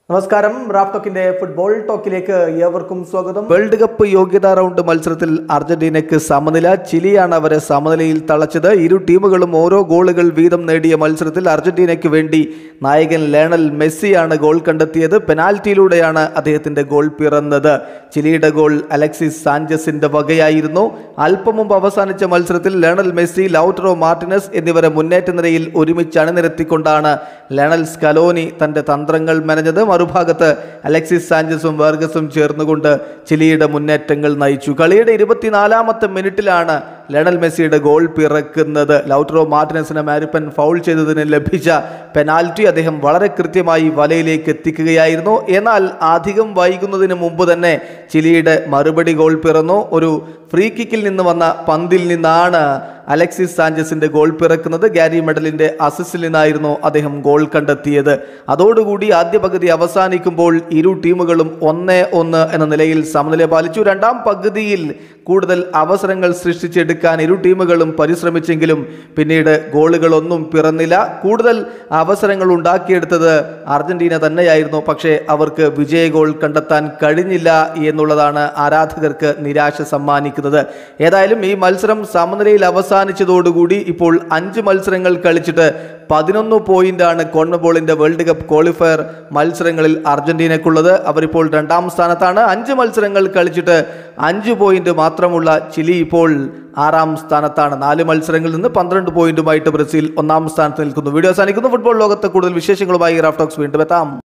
നമസ്കാരം Raf ടോക്കിന്റെ football ടോക്കിലേക്ക് ഏവർക്കും സ്വാഗതം വേൾഡ് കപ്പ് യോഗ്യതാ റൗണ്ട് മത്സരത്തിൽ അർജന്റീനയ്ക്ക് സമനില ചിലിയാണ് അവരെ സമനിലയിൽ തളച്ചത് ഇരു ടീമുകളും ഓരോ ഗോളുകൾ വീതം നേടിയ മത്സരത്തിൽ അർജന്റീനയ്ക്ക് വേണ്ടി നായകൻ ലേണൽ മെസ്സിയാണ് ഗോൾ കണ്ടെത്തിയത് പെനാൽറ്റിയിലൂടെയാണ് അദ്ദേഹത്തിന്റെ ഗോൾ പിറന്നത് ചിലിയുടെ ഗോൾ അലക്സിസ് സാഞ്ചസിന്റെ വകയായിരുന്നു അല്പം മുമ്പ് അവസാനിച്ച മത്സരത്തിൽ ലേണൽ മെസ്സി ലൗട്രോ മാർട്ടിനസ് എന്നിവരെ മുന്നേറ്റ നിരയിൽ ഒരുമിച്ച് അണിനിരത്തിക്കൊണ്ടാണ് ലേണൽ സ്കലോനി തന്റെ തന്ത്രങ്ങൾ മെനഞ്ഞത് മറുഭാഗത്ത് അലക്സിസ് സാഞ്ചസും വേർഗസും ചേർന്നുകൊണ്ട് ചിലിയുടെ മുന്നേറ്റങ്ങൾ നയിച്ചു കളിയുടെ ഇരുപത്തിനാലാമത്തെ മിനിറ്റിലാണ് ലണൽ മെസ്സിയുടെ ഗോൾ പിറക്കുന്നത് ലൗട്രോ മാർട്ടിനസിനെ മാരിപ്പൻ ഫൗൾ ചെയ്തതിന് ലഭിച്ച പെനാൽറ്റി അദ്ദേഹം വളരെ കൃത്യമായി വലയിലേക്ക് എത്തിക്കുകയായിരുന്നു എന്നാൽ അധികം വൈകുന്നതിന് മുമ്പ് തന്നെ ചിലിയുടെ മറുപടി ഗോൾ പിറന്നു ഒരു ഫ്രീ കിക്കിൽ നിന്ന് വന്ന പന്തിൽ നിന്നാണ് അലക്സിസ് സാഞ്ചസിന്റെ ഗോൾ പിറക്കുന്നത് ഗാരി മെഡലിന്റെ അസിസ്റ്റിൽ നിന്നായിരുന്നു അദ്ദേഹം ഗോൾ കണ്ടെത്തിയത് അതോടുകൂടി ആദ്യ പകുതി അവസാനിക്കുമ്പോൾ ഇരു ടീമുകളും ഒന്നേ ഒന്ന് എന്ന നിലയിൽ സമനില പാലിച്ചു രണ്ടാം പകുതിയിൽ കൂടുതൽ അവസരങ്ങൾ സൃഷ്ടിച്ചെടുക്കാൻ ഇരു ടീമുകളും പരിശ്രമിച്ചെങ്കിലും പിന്നീട് ഗോളുകളൊന്നും പിറന്നില്ല കൂടുതൽ അവസരങ്ങൾ ഉണ്ടാക്കിയെടുത്തത് അർജന്റീന തന്നെയായിരുന്നു പക്ഷേ അവർക്ക് വിജയ ഗോൾ കണ്ടെത്താൻ കഴിഞ്ഞില്ല എന്നുള്ളതാണ് ആരാധകർക്ക് നിരാശ സമ്മാനിക്കുന്നത് ഏതായാലും ഈ മത്സരം സമനിലയിൽ അവസാനിച്ചതോടുകൂടി ഇപ്പോൾ അഞ്ച് മത്സരങ്ങൾ കളിച്ചിട്ട് പതിനൊന്ന് പോയിന്റാണ് കോൺമബോളിന്റെ വേൾഡ് കപ്പ് ക്വാളിഫയർ മത്സരങ്ങളിൽ അർജന്റീനക്കുള്ളത് അവരിപ്പോൾ രണ്ടാം സ്ഥാനത്താണ് അഞ്ച് മത്സരങ്ങൾ കളിച്ചിട്ട് അഞ്ച് പോയിന്റ് മാത്രമുള്ള ചിലി ഇപ്പോൾ ആറാം സ്ഥാനത്താണ് നാല് മത്സരങ്ങളിൽ നിന്ന് പന്ത്രണ്ട് പോയിന്റുമായിട്ട് ബ്രസീൽ ഒന്നാം സ്ഥാനത്ത് നിൽക്കുന്നു വീഡിയോ അവസാനിക്കുന്നു ഫുട്ബോൾ ലോകത്തെ കൂടുതൽ വിശേഷങ്ങളുമായി റാഫ്റ്റോക്സ് വീണ്ടും എത്താം